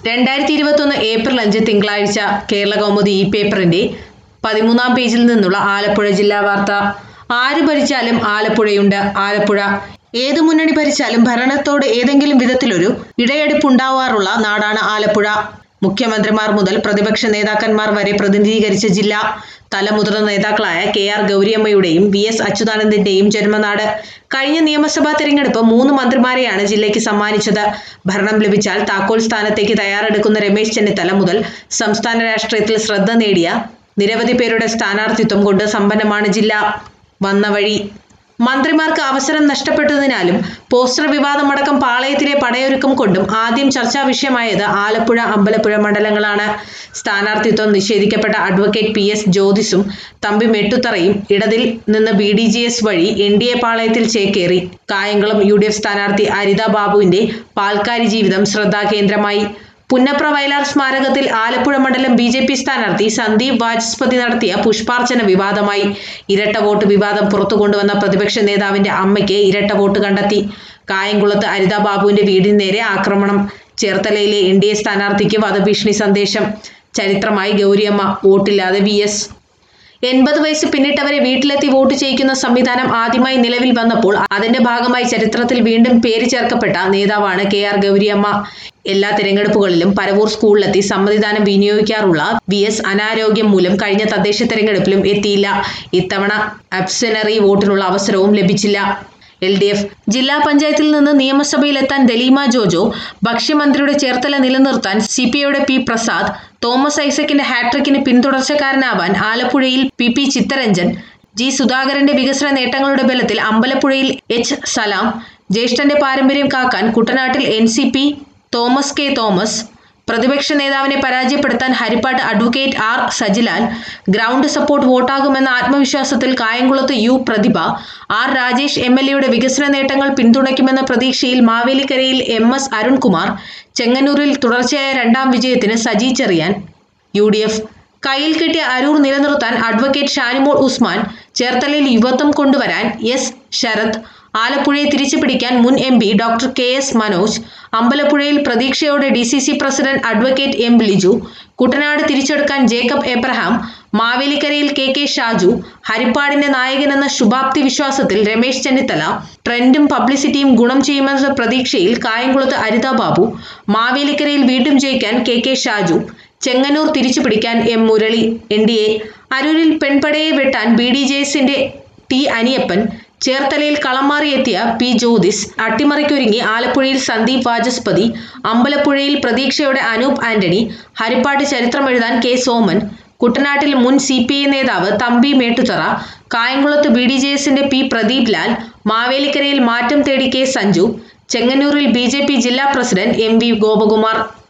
രണ്ടായിരത്തി ഇരുപത്തൊന്ന് ഏപ്രിൽ അഞ്ച് തിങ്കളാഴ്ച കേരള കൗമുദി ഈ പേപ്പറിന്റെ പതിമൂന്നാം പേജിൽ നിന്നുള്ള ആലപ്പുഴ ജില്ലാ വാർത്ത ആര് ഭരിച്ചാലും ആലപ്പുഴയുണ്ട് ആലപ്പുഴ ഏത് മുന്നണി ഭരിച്ചാലും ഭരണത്തോട് ഏതെങ്കിലും വിധത്തിലൊരു ഇടയടിപ്പുണ്ടാവാറുള്ള നാടാണ് ആലപ്പുഴ മുഖ്യമന്ത്രിമാർ മുതൽ പ്രതിപക്ഷ നേതാക്കന്മാർ വരെ പ്രതിനിധീകരിച്ച ജില്ല തലമുതിർന്ന നേതാക്കളായ കെ ആർ ഗൗരിയമ്മയുടെയും വി എസ് അച്യുതാനന്ദന്റെയും ജന്മനാട് കഴിഞ്ഞ നിയമസഭാ തെരഞ്ഞെടുപ്പ് മൂന്ന് മന്ത്രിമാരെയാണ് ജില്ലയ്ക്ക് സമ്മാനിച്ചത് ഭരണം ലഭിച്ചാൽ താക്കോൽ സ്ഥാനത്തേക്ക് തയ്യാറെടുക്കുന്ന രമേശ് ചെന്നിത്തല മുതൽ സംസ്ഥാന രാഷ്ട്രീയത്തിൽ ശ്രദ്ധ നേടിയ നിരവധി പേരുടെ സ്ഥാനാർത്ഥിത്വം കൊണ്ട് സമ്പന്നമാണ് ജില്ല വന്ന വഴി മന്ത്രിമാർക്ക് അവസരം നഷ്ടപ്പെട്ടതിനാലും പോസ്റ്റർ വിവാദമടക്കം പാളയത്തിലെ പടയൊരുക്കം കൊണ്ടും ആദ്യം ചർച്ചാ വിഷയമായത് ആലപ്പുഴ അമ്പലപ്പുഴ മണ്ഡലങ്ങളാണ് സ്ഥാനാർത്ഥിത്വം നിഷേധിക്കപ്പെട്ട അഡ്വക്കേറ്റ് പി എസ് ജ്യോതിസും തമ്പി മെട്ടുത്തറയും ഇടതിൽ നിന്ന് ബി ഡി ജി എസ് വഴി എൻ ഡി എ പാളയത്തിൽ ചേക്കേറി കായംകുളം യു ഡി എഫ് സ്ഥാനാർത്ഥി അരിത ബാബുവിന്റെ പാൽക്കാരി ജീവിതം ശ്രദ്ധാകേന്ദ്രമായി പുന്നപ്ര വയലാർ സ്മാരകത്തിൽ ആലപ്പുഴ മണ്ഡലം ബി ജെ പി സ്ഥാനാർത്ഥി സന്ദീപ് വാചസ്പതി നടത്തിയ പുഷ്പാർച്ചന വിവാദമായി ഇരട്ട വോട്ട് വിവാദം പുറത്തു കൊണ്ടുവന്ന പ്രതിപക്ഷ നേതാവിന്റെ അമ്മയ്ക്ക് ഇരട്ട വോട്ട് കണ്ടെത്തി കായംകുളത്ത് അരിത ബാബുവിന്റെ വീടിന് നേരെ ആക്രമണം ചേർത്തലയിലെ എൻ ഡി എ സ്ഥാനാർത്ഥിക്ക് വധഭീഷണി സന്ദേശം ചരിത്രമായി ഗൗരിയമ്മ വോട്ടില്ലാതെ വി എസ് എൺപത് വയസ്സ് പിന്നിട്ടവരെ വീട്ടിലെത്തി വോട്ട് ചെയ്യിക്കുന്ന സംവിധാനം ആദ്യമായി നിലവിൽ വന്നപ്പോൾ അതിന്റെ ഭാഗമായി ചരിത്രത്തിൽ വീണ്ടും പേര് ചേർക്കപ്പെട്ട നേതാവാണ് കെ ആർ ഗൗരിയമ്മ എല്ലാ തിരഞ്ഞെടുപ്പുകളിലും പരവൂർ സ്കൂളിലെത്തി സമ്മതിദാനം വിനിയോഗിക്കാറുള്ള വി എസ് അനാരോഗ്യം മൂലം കഴിഞ്ഞ തദ്ദേശ തെരഞ്ഞെടുപ്പിലും എത്തിയില്ല ഇത്തവണ അബ്സനറി വോട്ടിനുള്ള അവസരവും ലഭിച്ചില്ല എൽ ഡി എഫ് ജില്ലാ പഞ്ചായത്തിൽ നിന്ന് നിയമസഭയിലെത്താൻ ദലീമ ജോജോ ഭക്ഷ്യമന്ത്രിയുടെ ചേർത്തല നിലനിർത്താൻ സി പി ഐയുടെ പി പ്രസാദ് തോമസ് ഐസക്കിന്റെ ഹാട്രിക്കിന് പിന്തുടർച്ചക്കാരനാവാൻ ആലപ്പുഴയിൽ പി പി ചിത്തരഞ്ജൻ ജി സുധാകരന്റെ വികസന നേട്ടങ്ങളുടെ ബലത്തിൽ അമ്പലപ്പുഴയിൽ എച്ച് സലാം ജ്യേഷ്ഠന്റെ പാരമ്പര്യം കാക്കാൻ കുട്ടനാട്ടിൽ N C P Thomas K Thomas പ്രതിപക്ഷ നേതാവിനെ പരാജയപ്പെടുത്താൻ ഹരിപ്പാട്ട് advocate R Sajilal ground support വോട്ടാകുമെന്ന ആത്മവിശ്വാസത്തിൽ കായംകുളത്ത് U Prathibha R Rajesh M L എയുടെ വികസന നേട്ടങ്ങൾ പിന്തുണയ്ക്കുമെന്ന പ്രതീക്ഷയിൽ മാവേലിക്കരയിൽ എം എസ് അരുൺകുമാർ ചെങ്ങന്നൂരിൽ തുടർച്ചയായ രണ്ടാം വിജയത്തിന് Saji Cherian U D F കയ്യിൽ കിട്ടിയ അരൂർ നിലനിർത്താൻ അഡ്വക്കേറ്റ് ഷാനിമോൾ ഉസ്മാൻ ചേർത്തലയിൽ യുവത്വം കൊണ്ടുവരാൻ എസ് ശരത് ആലപ്പുഴയെ തിരിച്ചു പിടിക്കാൻ മുൻ M P doctor K S Manoj അമ്പലപ്പുഴയിൽ പ്രതീക്ഷയോടെ D C C president advocate M Liju Kuttanad തിരിച്ചെടുക്കാൻ ജേക്കബ് എബ്രഹാം മാവേലിക്കരയിൽ കെ കെ ഷാജു ഹരിപ്പാടിന്റെ നായകനെന്ന ശുഭാപ്തി വിശ്വാസത്തിൽ രമേശ് ചെന്നിത്തല ട്രെൻഡും പബ്ലിസിറ്റിയും ഗുണം ചെയ്യുമെന്ന പ്രതീക്ഷയിൽ കായംകുളത്ത് അരിത ബാബു മാവേലിക്കരയിൽ വീണ്ടും ജയിക്കാൻ കെ കെ ഷാജു ചെങ്ങന്നൂർ തിരിച്ചു പിടിക്കാൻ M Murali N D A അരൂരിൽ പെൺപടയെ വെട്ടാൻ ബി ഡി ജെ എസിന്റെ ടി അനിയപ്പൻ ചേർത്തലയിൽ കളം മാറിയെത്തിയ പി ജ്യോതിസ് അട്ടിമറിക്കൊരുങ്ങി ആലപ്പുഴയിൽ സന്ദീപ് വാചസ്പതി അമ്പലപ്പുഴയിൽ പ്രതീക്ഷയുടെ അനൂപ് ആന്റണി ഹരിപ്പാട്ട് ചരിത്രമെഴുതാൻ കെ സോമൻ കുട്ടനാട്ടിൽ മുൻ സി പി ഐ നേതാവ് തമ്പി മേട്ടുതറ കായംകുളത്ത് ബി ഡി ജെ എസിന്റെ പി പ്രദീപ് ലാൽ മാവേലിക്കരയിൽ മാറ്റം തേടി കെ സഞ്ജു ചെങ്ങന്നൂരിൽ ബി ജെ പി ജില്ലാ പ്രസിഡന്റ് എം വി ഗോപകുമാർ